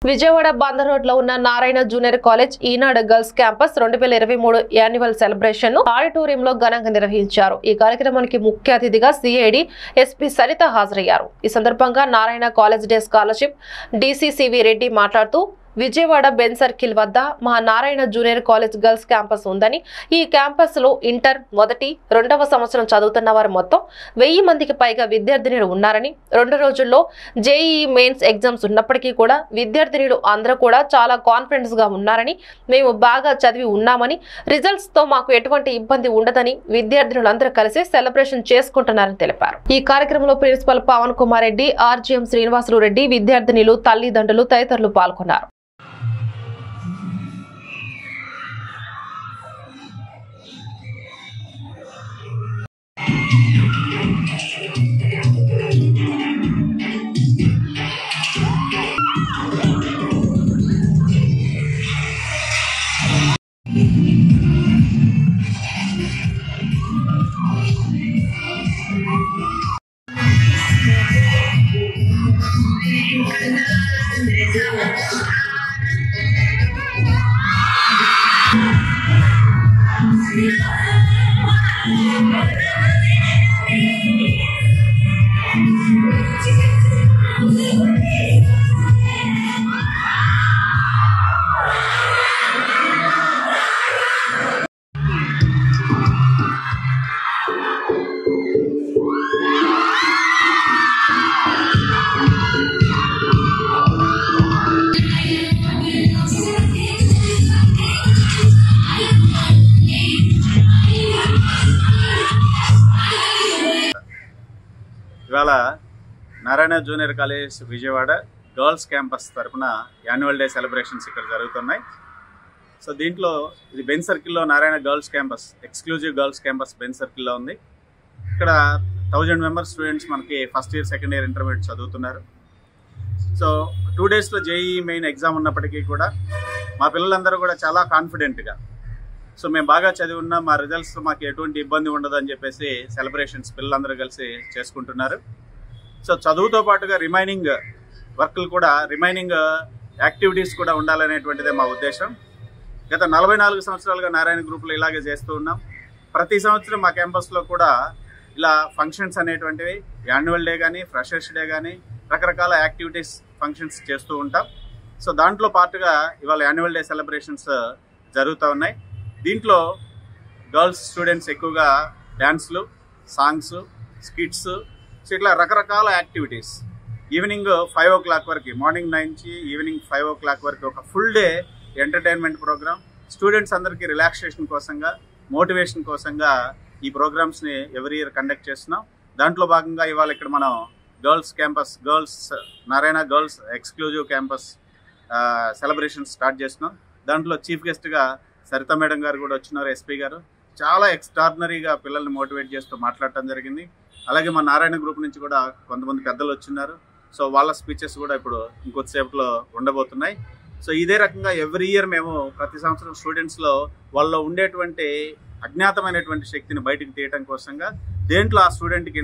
Vijayawada Bandar road లో ఉన్న Narayana junior college Eenadu girls campus రెండు వేల ఇరవై మూడు యాన్యువల్ సెలబ్రేషన్ ను ఆడిటోరియంలో ఘనంగా నిర్వహించారు ఈ కార్యక్రమానికి ముఖ్య అతిథిగా సిఐడి ఎస్పీ సరిత హాజరయ్యారు ఈ సందర్భంగా నారాయణ కాలేజ్ డే స్కాలర్షిప్ డిసిసివి రెడ్డి మాట్లాడుతూ విజయవాడ బెన్ సర్కిల్ వద్ద మా Narayana junior college girls campus ఉందని ఈ క్యాంపస్ లో ఇంటర్ మొదటి రెండవ సంవత్సరం చదువుతున్న వారు మొత్తం వెయ్యి మందికి పైగా విద్యార్థినులు ఉన్నారని రెండు రోజుల్లో జేఈఈ మెయిన్స్ ఎగ్జామ్స్ ఉన్నప్పటికీ కూడా విద్యార్థినులు అందరూ కూడా చాలా కాన్ఫిడెన్స్ గా ఉన్నారని మేము బాగా చదివి ఉన్నామని రిజల్ట్స్ తో మాకు ఎటువంటి ఇబ్బంది ఉండదని విద్యార్థినులందరూ కలిసి సెలబ్రేషన్ చేసుకుంటున్నారని తెలిపారు ఈ కార్యక్రమంలో ప్రిన్సిపల్ పవన్ కుమార్ రెడ్డి ఆర్జీఎం శ్రీనివాసులు రెడ్డి విద్యార్థినులు తల్లిదండ్రులు తదితరులు పాల్గొన్నారు ఇవాళ Narayana junior college Vijayawada girls campus తరపున యాన్యువల్ డే సెలబ్రేషన్స్ ఇక్కడ జరుగుతున్నాయి సో దీంట్లో ఇది బెన్ సర్కిల్లో Narayana girls campus exclusive girls campus Benz సర్కిల్లో ఉంది ఇక్కడ థౌజండ్ మెంబర్స్ స్టూడెంట్స్ మనకి first year second year intermediate చదువుతున్నారు సో టూ డేస్లో జేఈ మెయిన్ ఎగ్జామ్ ఉన్నప్పటికీ కూడా మా పిల్లలందరూ కూడా చాలా కాన్ఫిడెంట్గా సో మేము బాగా చదివి ఉన్నాం మా రిజల్ట్స్ మాకు ఎటువంటి ఇబ్బంది ఉండదు అని చెప్పేసి సెలబ్రేషన్స్ పిల్లలందరూ కలిసి చేసుకుంటున్నారు సో చదువుతో పాటుగా రిమైనింగ్ వర్క్లు కూడా రిమైనింగ్ యాక్టివిటీస్ కూడా ఉండాలనేటువంటిదే మా ఉద్దేశం గత నలభై నాలుగు సంవత్సరాలుగా నారాయణ గ్రూప్లో ఇలాగే చేస్తూ ఉన్నాం ప్రతి సంవత్సరం మా క్యాంపస్లో కూడా ఇలా ఫంక్షన్స్ అనేటువంటివి యాన్యువల్ డే కానీ ఫ్రెషర్స్ డే కానీ రకరకాల యాక్టివిటీస్ ఫంక్షన్స్ చేస్తూ ఉంటాం సో దాంట్లో పాటుగా ఇవాళ యాన్యువల్ డే సెలబ్రేషన్స్ జరుగుతూ ఉన్నాయి దీంట్లో గర్ల్స్ స్టూడెంట్స్ ఎక్కువగా డ్యాన్స్లు సాంగ్స్ స్కిట్స్ సో ఇట్లా రకరకాల activities evening five o'clock వరకు మార్నింగ్ నైన్ నుంచి ఈవినింగ్ ఫైవ్ ఓ క్లాక్ వరకు ఒక full day entertainment programme students అందరికీ రిలాక్సేషన్ కోసంగా మోటివేషన్ కోసంగా ఈ ప్రోగ్రామ్స్ని ఎవ్రీ ఇయర్ కండక్ట్ చేస్తున్నాం దాంట్లో భాగంగా ఇవాళ ఇక్కడ మనం girls campus girls Narayana girls exclusive campus celebration start చేస్తున్నాం దాంట్లో చీఫ్ గెస్ట్గా సరిత మేడం గారు కూడా వచ్చినారు ఎస్పీ గారు చాలా ఎక్స్ట్రాడినరీగా పిల్లల్ని మోటివేట్ చేస్తూ మాట్లాడటం జరిగింది అలాగే మా నారాయణ గ్రూప్ నుంచి కూడా కొంతమంది పెద్దలు వచ్చిన్నారు సో వాళ్ళ స్పీచెస్ కూడా ఇప్పుడు ఇంకొద్దిసేపట్లో ఉండబోతున్నాయి సో ఇదే రకంగా ఎవ్రీ ఇయర్ మేము ప్రతి సంవత్సరం స్టూడెంట్స్లో వాళ్ళలో ఉండేటువంటి అజ్ఞాతమైనటువంటి శక్తిని బయటకు తీయటం కోసంగా దేంట్లో ఆ స్టూడెంట్కి